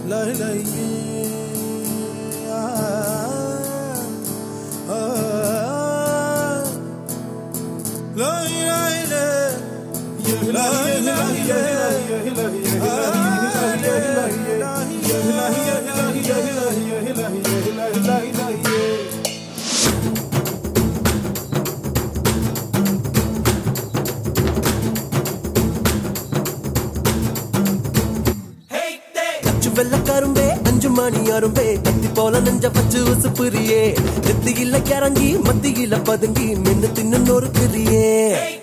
லாய் லாய் ஆ, ஆ, லாய் லாய் லே. லாய் லாய் லே. அச்சு வெள்ளக்காரும்பே அஞ்சு மணி அரும்பே கத்தி போல நெஞ்ச பச்சு உசுப்புரியே நெத்தியில கிறங்கி மத்தியில பதுங்கி மென்னு தின்னு நொறுக்குறியே